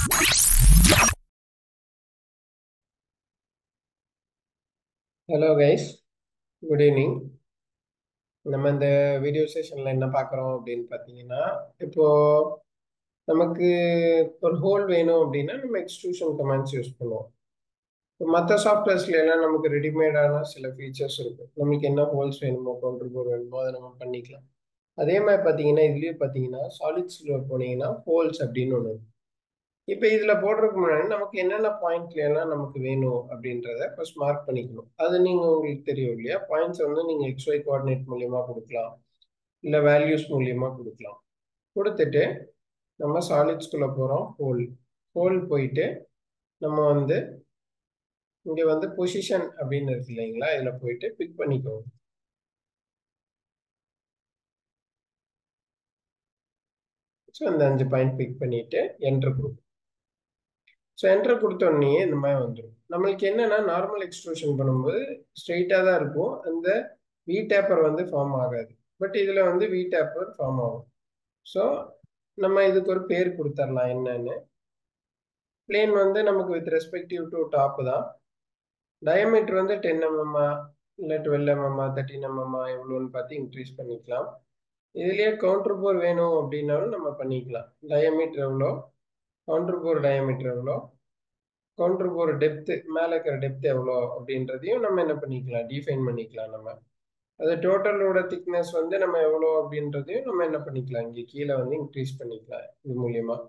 hello guys good evening நம்ம இந்த video செஷனில் என்ன பார்க்குறோம் அப்படின்னு பார்த்தீங்கன்னா இப்போ நமக்கு ஒரு ஹோல் வேணும் அப்படின்னா நம்ம எக்ஸ்ட்ரூஷன் கமெண்ட்ஸ் யூஸ் பண்ணுவோம் இப்போ மற்ற சாஃப்ட்வேர்ஸ்ல எல்லாம் நமக்கு ரெடிமேடான சில ஃபீச்சர்ஸ் இருக்கும் நமக்கு என்ன ஹோல்ஸ் வேணுமோ கவுண்டர் போர் வேணுமோ அதை நம்ம பண்ணிக்கலாம் அதே மாதிரி பார்த்தீங்கன்னா இதுலேயே பார்த்தீங்கன்னா சாலிட்ஸில் போனீங்கன்னா ஹோல்ஸ் அப்படின்னு ஒன்று இருக்கும் இப்போ இதில் போடுறதுக்கு முன்னாடி நமக்கு என்னென்ன பாயிண்ட்ல எல்லாம் நமக்கு வேணும் அப்படின்றத ஃபர்ஸ்ட் மார்க் பண்ணிக்கணும் அது நீங்கள் உங்களுக்கு தெரியும் இல்லையா பாயிண்ட்ஸ் வந்து நீங்கள் எக்ஸ்ஒய் கோஆர்டினேட் மூலியமாக கொடுக்கலாம் இல்லை வேல்யூஸ் மூலியமாக கொடுக்கலாம் கொடுத்துட்டு நம்ம சாலிட்ஸ்குள்ளே போகிறோம் ஹோல் ஹோல் போயிட்டு நம்ம வந்து இங்கே வந்து பொசிஷன் அப்படின்னு இருக்கு இல்லைங்களா இதில் போயிட்டு பிக் பண்ணிக்கோங்க ஸோ இந்த அஞ்சு பாயிண்ட் பிக் பண்ணிட்டு என்ட்ரு கொடுக்கும் ஸோ என்ட்ரு கொடுத்தோடனே இந்த மாதிரி வந்துடும் நம்மளுக்கு என்னன்னா நார்மல் எக்ஸ்ட்ரூஷன் பண்ணும்போது ஸ்ட்ரெயிட்டாக தான் இருக்கும் அந்த வி டேப்பர் வந்து ஃபார்ம் ஆகாது பட் இதில் வந்து வி டேப்பர் ஃபார்ம் ஆகும் ஸோ நம்ம இதுக்கு ஒரு பேர் கொடுத்துடலாம் என்னன்னு பிளேன் வந்து நமக்கு வித் ரெஸ்பெக்டிவ் டு டாப் தான் டயமீட்டர் வந்து டென் எம்எம்மா இல்லை டுவெல் எம்எம்மா தேர்ட்டின் எம்எம்மா எவ்வளோன்னு பார்த்து இன்க்ரீஸ் பண்ணிக்கலாம் இதுலேயே கவுண்டர் போர் வேணும் அப்படின்னாலும் நம்ம பண்ணிக்கலாம் டயமீட்டர் எவ்வளோ கவுண்டர் போர் டயமீட்டர் எவ்வளோ கவுண்டர் போர் டெப்த்து மேலே இருக்கிற டெப்த் எவ்வளோ அப்படின்றதையும் நம்ம என்ன பண்ணிக்கலாம் டிஃபைன் பண்ணிக்கலாம் நம்ம அது டோட்டலோட திக்னஸ் வந்து நம்ம எவ்வளோ அப்படின்றதையும் நம்ம என்ன பண்ணிக்கலாம் இங்கே கீழே வந்து இன்க்ரீஸ் பண்ணிக்கலாம் இது மூலியமா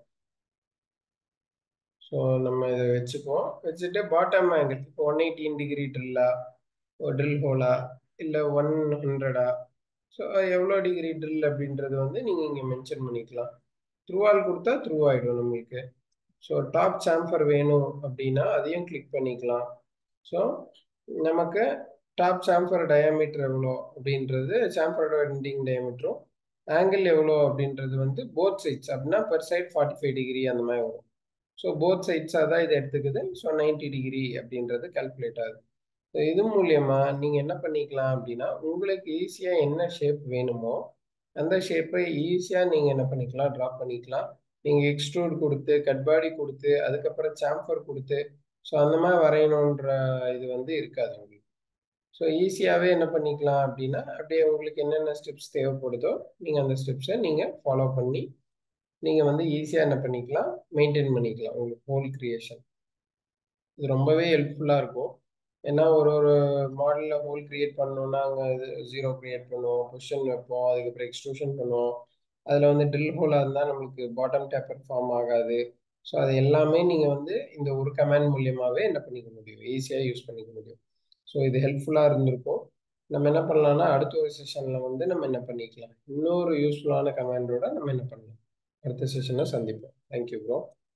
ஸோ நம்ம இதை வச்சுப்போம் வச்சுட்டு பாட்டம் ஆங்கிள் இப்போ ஒன் எயிட்டீன் டிகிரி ட்ரில்லா ட்ரில் ஹோலா இல்லை ஒன் ஹண்ட்ரடா ஸோ எவ்வளோ டிகிரி ட்ரில் அப்படின்றது வந்து நீங்கள் இங்கே மென்ஷன் பண்ணிக்கலாம் த்ரூவால் கொடுத்தா த்ரூ ஆகிடும் நம்மளுக்கு ஸோ டாப் சாம்பர் வேணும் அப்படின்னா அதையும் கிளிக் பண்ணிக்கலாம் ஸோ நமக்கு டாப் சாம்பர் டயாமீட்டர் எவ்வளோ அப்படின்றது சாம்பரோட வெண்டிங் டயாமீட்டரும் ஆங்கிள் எவ்வளோ அப்படின்றது வந்து போத் சைட்ஸ் அப்படின்னா per side forty five degree அந்த மாதிரி வரும் ஸோ போத் சைட்ஸாக தான் இதை எடுத்துக்குது ஸோ நைன்டி டிகிரி அப்படின்றது கால்குலேட் ஆகுது ஸோ இது மூலியமா நீங்கள் என்ன பண்ணிக்கலாம் அப்படின்னா உங்களுக்கு ஈஸியாக என்ன ஷேப் வேணுமோ அந்த ஷேப்பை ஈஸியாக நீங்கள் என்ன பண்ணிக்கலாம் ட்ராப் பண்ணிக்கலாம் நீங்கள் எக்ஸ்ட்ரூட் கொடுத்து கட்பாடி கொடுத்து அதுக்கப்புறம் சாம்பர் கொடுத்து ஸோ அந்த மாதிரி வரையணுன்ற இது வந்து இருக்காது உங்களுக்கு ஸோ ஈஸியாகவே என்ன பண்ணிக்கலாம் அப்படின்னா அப்படியே உங்களுக்கு என்னென்ன ஸ்டெப்ஸ் தேவைப்படுதோ நீங்கள் அந்த ஸ்டெப்ஸை நீங்கள் ஃபாலோ பண்ணி நீங்கள் வந்து ஈஸியாக என்ன பண்ணிக்கலாம் மெயின்டைன் பண்ணிக்கலாம் உங்களுக்கு ஹோல் க்ரியேஷன் இது ரொம்பவே ஹெல்ப்ஃபுல்லாக இருக்கும் ஏன்னா ஒரு ஒரு மாடலில் ஹோல் க்ரியேட் பண்ணோம்னா அங்கே இது ஜீரோ க்ரியேட் பண்ணுவோம் பொசிஷன் வைப்போம் அதுக்கப்புறம் எக்ஸ்ட்ரூஷன் பண்ணுவோம் அதில் வந்து ட்ரில் ஹோலாக இருந்தால் நம்மளுக்கு பாட்டம் டேப்பர் ஃபார்ம் ஆகாது ஸோ அது எல்லாமே நீங்கள் வந்து இந்த ஒரு கமெண்ட் மூலியமாகவே என்ன பண்ணிக்க முடியும் ஈஸியாக யூஸ் பண்ணிக்க முடியும் ஸோ இது ஹெல்ப்ஃபுல்லாக இருந்திருக்கும் நம்ம என்ன பண்ணலாம்னா அடுத்த ஒரு செஷனில் வந்து நம்ம என்ன பண்ணிக்கலாம் இன்னொரு யூஸ்ஃபுல்லான கமெண்டோட நம்ம என்ன பண்ணலாம் அடுத்த செஷனை சந்திப்போம் தேங்க்யூ ப்ரோ